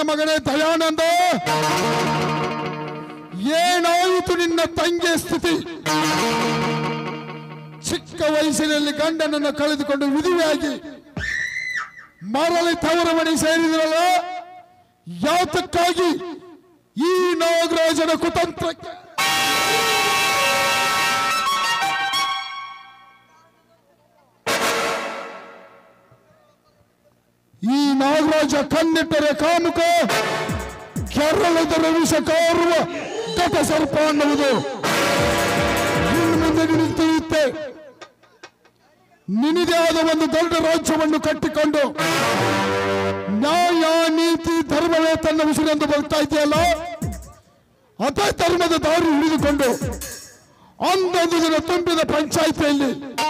ಮಗನೇ ದಯಾನಂದ ಏನಾಯಿತು ನಿನ್ನ ತಂಗಿಯ ಸ್ಥಿತಿ ಚಿಕ್ಕ ವಯಸ್ಸಿನಲ್ಲಿ ಗಂಡನನ್ನು ಕಳೆದುಕೊಂಡು ವಿಧಿಯಾಗಿ ಮರಳಿ ತವರ ಮನೆ ಸೇರಿದ್ರಲ್ಲ ಯಾತಕ್ಕಾಗಿ ಈ ನಾಗರಾಜನ ಕುತಂತ್ರಕ್ಕೆ ಈ ನಾಗರಾಜ ಕಣ್ಣಿಟ್ಟರೆ ಕಾಮುಕ ಕೆರಳದ ವಿಷ ಕಾರುವ ಘಟ ಸರ್ಪ ಅನ್ನುವುದು ಇನ್ನು ಮುಂದೆ ನಿನಗೆ ತಿಳಿಯುತ್ತೆ ನಿನದೇ ಆದ ಒಂದು ದೊಡ್ಡ ರಾಜ್ಯವನ್ನು ಕಟ್ಟಿಕೊಂಡು ನ್ಯಾಯ ನೀತಿ ಧರ್ಮವೇ ತನ್ನ ವಿಷಯವೆಂದು ಬರ್ತಾ ಇದೆಯಲ್ಲ ಅದೇ ಧರ್ಮದ ದಾರಿ ಹಿಡಿದುಕೊಂಡು ಒಂದೊಂದು ದಿನ ತುಂಬಿದ ಪಂಚಾಯಿತಿಯಲ್ಲಿ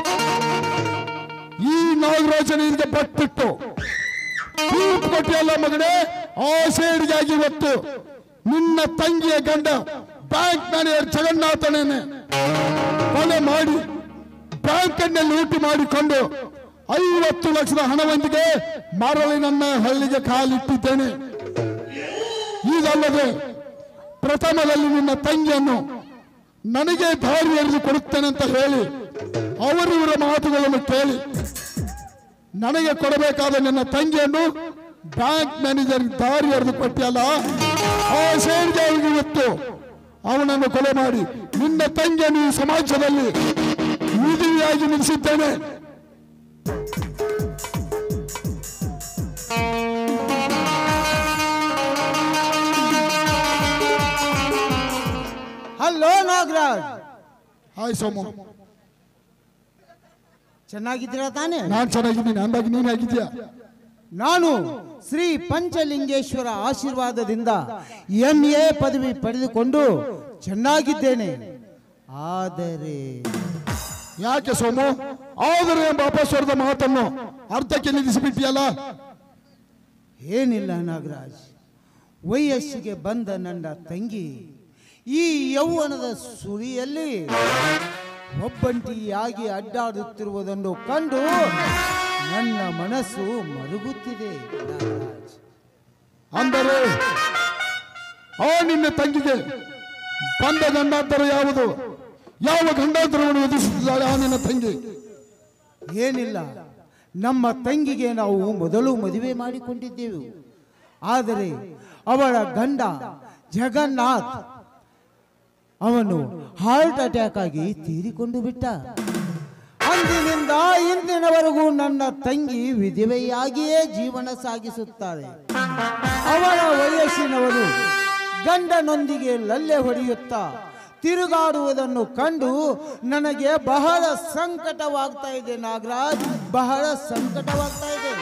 ಈ ನಾಗರಾಜನಿಂದ ಬಟ್ಟಿಟ್ಟು ತೀರ್ಪು ಕೊಟ್ಟಿಯಲ್ಲ ಮಗನೇ ಆ ಸೇಡಿಗಾಗಿ ಇವತ್ತು ನಿನ್ನ ತಂಗಿಯ ಗಂಡ ಬ್ಯಾಂಕ್ ಮ್ಯಾನೇಜರ್ ಜಗನ್ನಾಥನೇನೆ ಕೊಲೆ ಮಾಡಿ ಬ್ಯಾಂಕನ್ನಲ್ಲಿ ಲೂಟಿ ಮಾಡಿಕೊಂಡು ಐವತ್ತು ಲಕ್ಷದ ಹಣವೊಂದಿಗೆ ಮರಳಿ ನನ್ನ ಹಳ್ಳಿಗೆ ಕಾಲಿಟ್ಟಿದ್ದೇನೆ ಇದಲ್ಲದೆ ಪ್ರಥಮದಲ್ಲಿ ನಿನ್ನ ತಂಗಿಯನ್ನು ನನಗೆ ದಾರಿ ಎರೆದು ಕೊಡುತ್ತೇನೆ ಅಂತ ಹೇಳಿ ಅವರಿವರ ಮಾತುಗಳನ್ನು ಕೇಳಿ ನನಗೆ ಕೊಡಬೇಕಾದ ನನ್ನ ತಂಗಿಯನ್ನು ಬ್ಯಾಂಕ್ ಮ್ಯಾನೇಜರ್ ದಾರಿ ಎರೆದು ಕೊಟ್ಟಿಯಲ್ಲ ಆ ಸೇರಿಗೆ ಇವತ್ತು ಅವನನ್ನು ಕೊಲೆ ಮಾಡಿ ನಿನ್ನ ತಂಗಿಯನ್ನು ಈ ಸಮಾಜದಲ್ಲಿ ವಿಧಿಯಾಗಿ ನಿಲ್ಲಿಸಿದ್ದೇನೆ ಹಲೋ ನಾಗರಾಜ್ ಹಾಯ್ ಸೋಮು ಚೆನ್ನಾಗಿದ್ದೀರಾ ತಾನೇ ನಾನ್ ಚೆನ್ನಾಗಿದ್ದೀನಿ ಅಂದಾಗಿ ನೀನ್ ಹೇಗಿದ್ಯಾ ನಾನು ಶ್ರೀ ಪಂಚಲಿಂಗೇಶ್ವರ ಆಶೀರ್ವಾದದಿಂದ ಎಂ ಎ ಪದವಿ ಪಡೆದುಕೊಂಡು ಚೆನ್ನಾಗಿದ್ದೇನೆ ಆದರೆ ಯಾಕೆ ಸೋಮು ಆದರೆ ಎಂಬ ಅಪಸ್ವರದ ಮಾತನ್ನು ಅರ್ಥಕ್ಕೆ ನಿಲ್ಲಿಸಿಬಿಟ್ಟಿಯಲ್ಲ ಏನಿಲ್ಲ ನಾಗರಾಜ್ ವಯಸ್ಸಿಗೆ ಬಂದ ನನ್ನ ತಂಗಿ ಈ ಯೌವನದ ಸುರಿಯಲ್ಲಿ ಒಬ್ಬಂಟಿಯಾಗಿ ಅಡ್ಡಾಡುತ್ತಿರುವುದನ್ನು ಕಂಡು ನನ್ನ ಮನಸ್ಸು ಮರುಗುತ್ತಿದೆ ನಾಗರಾಜ್ ಅಂದರೆ ಆ ನಿನ್ನ ತಂಗಿಗೆ ಬಂದ ಗಂಡಾಂತರ ಯಾವುದು ಯಾವ ಗಂಡಾಂತರವನ್ನು ಎದುರಿಸುತ್ತಿದ್ದಾಳೆ ಆ ನಿನ್ನ ತಂಗಿ ಏನಿಲ್ಲ ನಮ್ಮ ತಂಗಿಗೆ ನಾವು ಮೊದಲು ಮದುವೆ ಮಾಡಿಕೊಂಡಿದ್ದೆವು ಆದರೆ ಅವಳ ಗಂಡ ಜಗನ್ನಾಥ್ ಅವನು ಹಾರ್ಟ್ ಅಟ್ಯಾಕ್ ಆಗಿ ತೀರಿಕೊಂಡು ಬಿಟ್ಟ ಅಂದಿನಿಂದ ಇಂದಿನವರೆಗೂ ನನ್ನ ತಂಗಿ ವಿಧವೆಯಾಗಿಯೇ ಜೀವನ ಸಾಗಿಸುತ್ತಾಳೆ ಅವಳ ವಯಸ್ಸಿನವರು ಗಂಡನೊಂದಿಗೆ ಲಲ್ಲೆ ಹೊಡೆಯುತ್ತಾ ತಿರುಗಾಡುವುದನ್ನು ಕಂಡು ನನಗೆ ಬಹಳ ಸಂಕಟವಾಗ್ತಾ ಇದೆ ನಾಗರಾಜ್ ಬಹಳ ಸಂಕಟವಾಗ್ತಾ ಇದೆ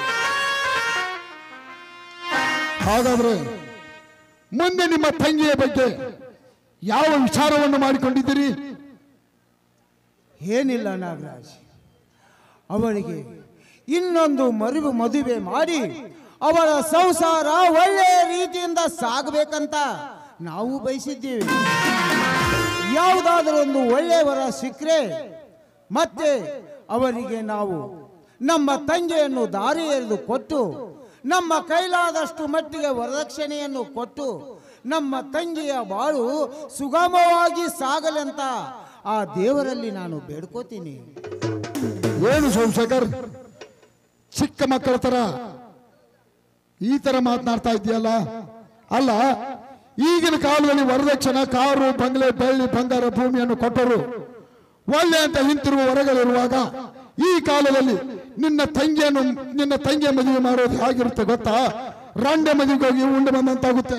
ಹಾಗಾದ್ರೆ ಮುಂದೆ ನಿಮ್ಮ ತಂಗಿಯ ಬಗ್ಗೆ ಯಾವ ವಿಚಾರವನ್ನು ಮಾಡಿಕೊಂಡಿದ್ದೀರಿ ಏನಿಲ್ಲ ನಾಗರಾಜ್ ಅವಳಿಗೆ ಇನ್ನೊಂದು ಮರುವು ಮದುವೆ ಮಾಡಿ ಅವಳ ಸಂಸಾರ ಒಳ್ಳೆಯ ರೀತಿಯಿಂದ ಸಾಗಬೇಕಂತ ನಾವು ಬಯಸಿದ್ದೀವಿ ಯಾವುದಾದರೂ ಒಂದು ಒಳ್ಳೆಯವರ ಸಿಕ್ಕರೆ ಮತ್ತೆ ಅವರಿಗೆ ನಾವು ನಮ್ಮ ತಂಗಿಯನ್ನು ದಾರಿ ಎರೆದು ಕೊಟ್ಟು ನಮ್ಮ ಕೈಲಾದಷ್ಟು ಮಟ್ಟಿಗೆ ವರದಕ್ಷಿಣೆಯನ್ನು ಕೊಟ್ಟು ನಮ್ಮ ತಂಗಿಯ ಬಾಳು ಸುಗಮವಾಗಿ ಸಾಗಲೆಂತ ಆ ದೇವರಲ್ಲಿ ನಾನು ಬೇಡ್ಕೋತೀನಿ ಏನು ಸೋಮಶೇಖರ್ ಚಿಕ್ಕ ಮಕ್ಕಳ ತರ ಈ ತರ ಮಾತನಾಡ್ತಾ ಇದೆಯಲ್ಲ ಅಲ್ಲ ಈಗಿನ ಕಾಲದಲ್ಲಿ ವರದಕ್ಷಿಣೆ ಕಾರು ಬಂಗ್ಲೆ ಬೆಳ್ಳಿ ಬಂಗಾರ ಭೂಮಿಯನ್ನು ಕೊಟ್ಟರು ಒಳ್ಳೆ ಅಂತ ಹಿಂತಿರುವ ಹೊರಗಳಿರುವಾಗ ಈ ಕಾಲದಲ್ಲಿ ನಿನ್ನ ತಂಗಿಯನ್ನು ನಿನ್ನ ತಂಗಿಯ ಮದುವೆ ಮಾಡೋದು ಹೇಗಿರುತ್ತೆ ಗೊತ್ತಾ ರಂಡೆ ಮದುವೆಗೆ ಹೋಗಿ ಉಂಡು ಬಂದಂತಾಗುತ್ತೆ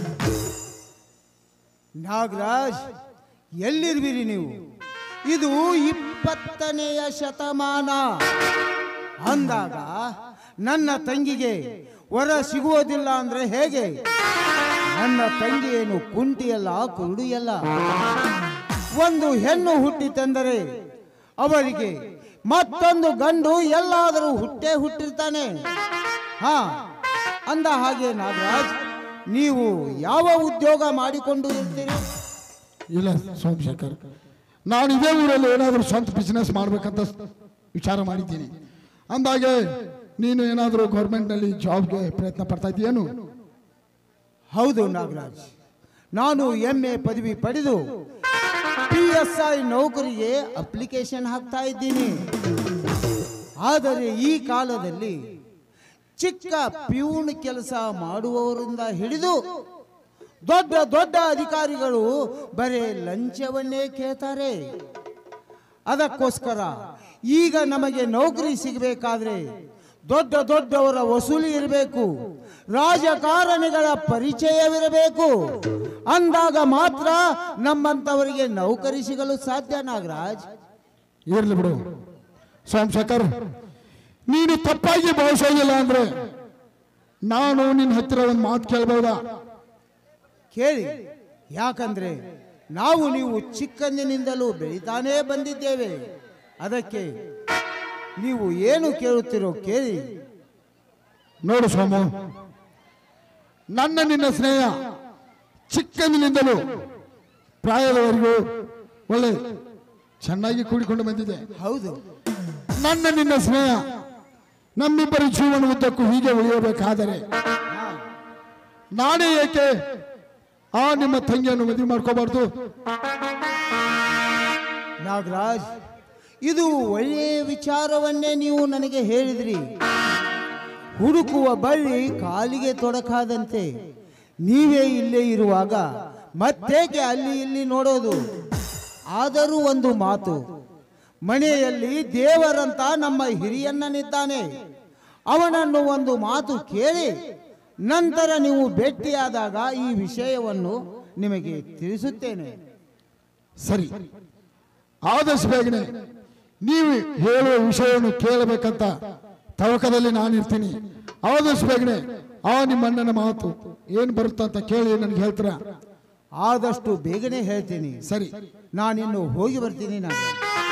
ನಾಗರಾಜ್ ಎಲ್ಲಿರ್ವಿರಿ ನೀವು ಇದು ಇಪ್ಪತ್ತನೆಯ ಶತಮಾನ ಅಂದಾಗ ನನ್ನ ತಂಗಿಗೆ ವರ ಸಿಗುವುದಿಲ್ಲ ಅಂದ್ರೆ ಹೇಗೆ ನನ್ನ ತಂಗಿ ಏನು ಕುಂಟಿಯಲ್ಲ ಕುರುಡಿಯಲ್ಲ ಒಂದು ಹೆಣ್ಣು ಹುಟ್ಟಿತೆಂದರೆ ಅವರಿಗೆ ಮತ್ತೊಂದು ಗಂಡು ಎಲ್ಲಾದರೂ ಹುಟ್ಟೇ ಹುಟ್ಟಿರ್ತಾನೆ ಹಾ ಅಂದ ಹಾಗೆ ನಾಗರಾಜ್ ನೀವು ಯಾವ ಉದ್ಯೋಗ ಮಾಡಿಕೊಂಡು ಇರ್ತೀರಿ ಇಲ್ಲ ಸೋಮಶೇಖರ್ ನಾನು ಇದೇ ಊರಲ್ಲಿ ಏನಾದರೂ ಸ್ವಂತ ಬಿಸ್ನೆಸ್ ಮಾಡ್ಬೇಕಂತ ವಿಚಾರ ಮಾಡಿದ್ದೀನಿ ಅಂದಾಗೆ ನೀನು ಏನಾದರೂ ಗೌರ್ಮೆಂಟ್ನಲ್ಲಿ ಜಾಬ್ಗೆ ಪ್ರಯತ್ನ ಪಡ್ತಾ ಇದೆಯೇನು ಹೌದು ನಾಗರಾಜ್ ನಾನು ಎಂ ಎ ಪದವಿ ಪಡೆದು ಪಿ ಎಸ್ ಐ ನೌಕರಿಗೆ ಅಪ್ಲಿಕೇಶನ್ ಹಾಕ್ತಾ ಇದ್ದೀನಿ ಆದರೆ ಈ ಕಾಲದಲ್ಲಿ ಚಿಕ್ಕ ಪ್ಯೂನ್ ಕೆಲಸ ಮಾಡುವವರಿಂದ ಹಿಡಿದು ದೊಡ್ಡ ದೊಡ್ಡ ಅಧಿಕಾರಿಗಳು ಬರೇ ಲಂಚವನ್ನೇ ಕೇಳ್ತಾರೆ ಅದಕ್ಕೋಸ್ಕರ ಈಗ ನಮಗೆ ನೌಕರಿ ಸಿಗಬೇಕಾದ್ರೆ ದೊಡ್ಡ ದೊಡ್ಡವರ ವಸೂಲಿ ಇರಬೇಕು ರಾಜಕಾರಣಿಗಳ ಪರಿಚಯವಿರಬೇಕು ಅಂದಾಗ ಮಾತ್ರ ನಮ್ಮಂಥವರಿಗೆ ನೌಕರಿ ಸಿಗಲು ಸಾಧ್ಯ ನಾಗರಾಜ್ ಇರ್ಲಿ ಬಿಡು ಸೋಮಶೇಖರ್ ನೀನು ತಪ್ಪಾಗಿ ಭಾವಿಸೋದಿಲ್ಲ ಅಂದ್ರೆ ನಾನು ನಿನ್ನ ಹತ್ತಿರ ಒಂದು ಮಾತು ಕೇಳ್ಬೋದಾ ಕೇಳಿ ಯಾಕಂದ್ರೆ ನಾವು ನೀವು ಚಿಕ್ಕಂದಿನಿಂದಲೂ ಬೆಳೀತಾನೇ ಬಂದಿದ್ದೇವೆ ಅದಕ್ಕೆ ನೀವು ಏನು ಕೇಳುತ್ತೀರೋ ಕೇಳಿ ನೋಡು ಸೋಮು ನನ್ನ ನಿನ್ನ ಸ್ನೇಹ ಚಿಕ್ಕಂದಿನಿಂದಲೂ ಪ್ರಾಯದವರೆಗೂ ಒಳ್ಳೆ ಚೆನ್ನಾಗಿ ಕೂಡಿಕೊಂಡು ಬಂದಿದೆ ಹೌದು ನನ್ನ ನಿನ್ನ ಸ್ನೇಹ ನಮ್ಮಿಬ್ಬರ ಜೀವನ ಉದ್ದಕ್ಕೂ ಹೀಗೆ ಉಳಿಯಬೇಕಾದರೆ ಹಾ. ನಾನೇ ಏಕೆ ಆ ನಿಮ್ಮ ತಂಗಿಯನ್ನು ಮದುವೆ ಮಾಡ್ಕೋಬಾರ್ದು ನಾಗರಾಜ್ ಇದು ಒಳ್ಳೆಯ ವಿಚಾರವನ್ನೇ ನೀವು ನನಗೆ ಹೇಳಿದ್ರಿ ಹುಡುಕುವ ಬಳ್ಳಿ ಕಾಲಿಗೆ ತೊಡಕಾದಂತೆ ನೀವೇ ಇಲ್ಲೇ ಇರುವಾಗ ಮತ್ತೇಕೆ ಅಲ್ಲಿ ಇಲ್ಲಿ ನೋಡೋದು ಆದರೂ ಒಂದು ಮಾತು ಮನೆಯಲ್ಲಿ ದೇವರಂತ ನಮ್ಮ ಹಿರಿಯಣ್ಣನಿದ್ದಾನೆ ಅವನನ್ನು ಒಂದು ಮಾತು ಕೇಳಿ ನಂತರ ನೀವು ಭೇಟಿಯಾದಾಗ ಈ ವಿಷಯವನ್ನು ನಿಮಗೆ ತಿಳಿಸುತ್ತೇನೆ ಸರಿ ಆದಷ್ಟು ಬೇಗನೆ ನೀವು ಹೇಳುವ ವಿಷಯವನ್ನು ಕೇಳಬೇಕಂತ ತವಕದಲ್ಲಿ ನಾನಿರ್ತೀನಿ ಆದಷ್ಟು ಬೇಗನೆ ಆ ನಿಮ್ಮ ಅಣ್ಣನ ಮಾತು ಏನು ಬರುತ್ತಾ ಅಂತ ಕೇಳಿ ನನಗೆ ಹೇಳ್ತೀರಾ ಆದಷ್ಟು ಬೇಗನೆ ಹೇಳ್ತೀನಿ ಸರಿ ನಾನಿನ್ನು ಹೋಗಿ ಬರ್ತೀನಿ ನಾನು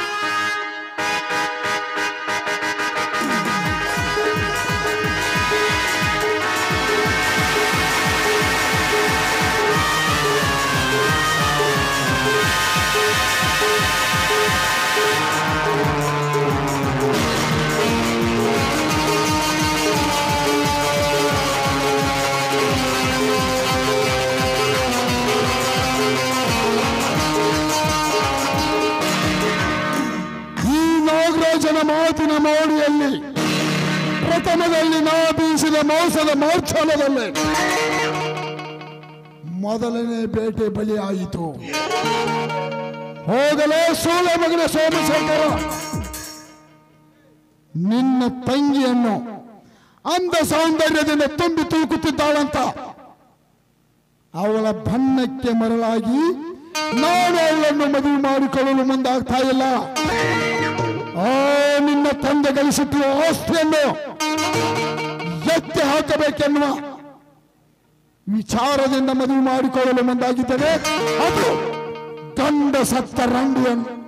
ಈ ನಾಗರಾಜನ ಮಾತಿನ ಮೋಡಿಯಲ್ಲಿ ಪ್ರಥಮದಲ್ಲಿ ನಾ ಬೀಸಿದ ಮೋಸದ ಮೋರ್ಚಾಲದಲ್ಲಿ ಮೊದಲನೇ ಬೇಟೆ ಬಲಿಯಾಯಿತು ಹೋಗಲೇ ಸೋಲ ಮಗನ ಸೋಮಶೇಖರ ನಿನ್ನ ತಂಗಿಯನ್ನು ಅಂದ ಸೌಂದರ್ಯದಿಂದ ತುಂಬಿ ತೂಕುತ್ತಿದ್ದಾಳಂತ ಅವಳ ಬಣ್ಣಕ್ಕೆ ಮರಳಾಗಿ ನಾನು ಅವಳನ್ನು ಮದುವೆ ಮಾಡಿಕೊಳ್ಳಲು ಮುಂದಾಗ್ತಾ ಇಲ್ಲ ಆ ನಿನ್ನ ತಂದೆ ಗಳಿಸಿಟ್ಟಿರುವ ಆಸ್ತಿಯನ್ನು ಎತ್ತಿ ಹಾಕಬೇಕೆನ್ನುವ ವಿಚಾರದಿಂದ ಮದುವೆ ಮಾಡಿಕೊಳ್ಳಲು ಮುಂದಾಗಿದ್ದೇನೆ ಅದು ಗಂಡ ಸತ್ತ ರಂಡಿಯನ್ನು